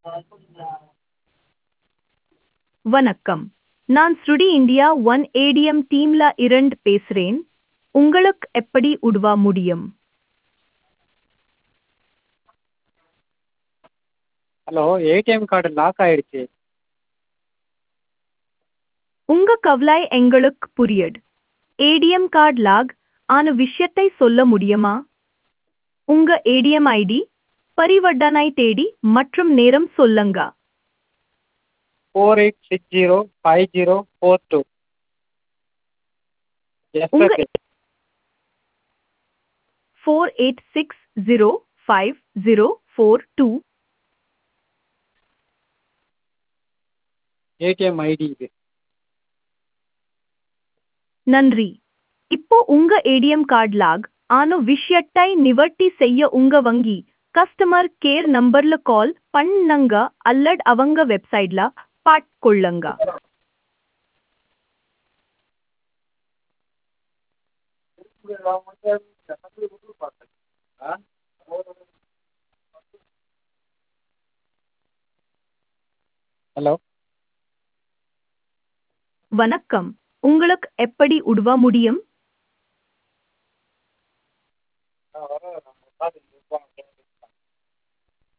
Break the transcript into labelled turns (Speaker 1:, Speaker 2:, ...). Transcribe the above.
Speaker 1: வணக்கம் நான் ஸ்ருடி இந்தியா ஒன் ஏடிஎம் டீம்ல இரண்டு பேசுறேன் உங்களுக்கு எப்படி உதவ முடியும்
Speaker 2: ஹலோ ஏடிஎம் கார்டு லாக் ஆயிடுச்சு
Speaker 1: உங்க கவலை எங்களுக்கு புரியுது ஏடிஎம் கார்டு லாக் ஆன விஷயத்தை சொல்ல முடியுமா உங்க ஏடிஎம் ஐடி பரிவர்த்தனை தேதி மற்றும் நேரம் சொல்லுங்க
Speaker 2: four eight six zero five zero four two
Speaker 1: உங்க four eight six zero five zero four two
Speaker 2: ATM ID இது
Speaker 1: நன்றி இப்போ உங்க ஏடிஎம் கார்டு லாக் ஆன விஷயத்தை நிவர்த்தி செய்ய உங்க வங்கி கஸ்டமர் கேர் நம்பர்ல கால் பண்ணுங்க அல்லது அவங்க வெப்சைட்ல பாட்கொள்ளுங்க
Speaker 2: ஹலோ
Speaker 1: வணக்கம் உங்களுக்கு எப்படி உதவ முடியும்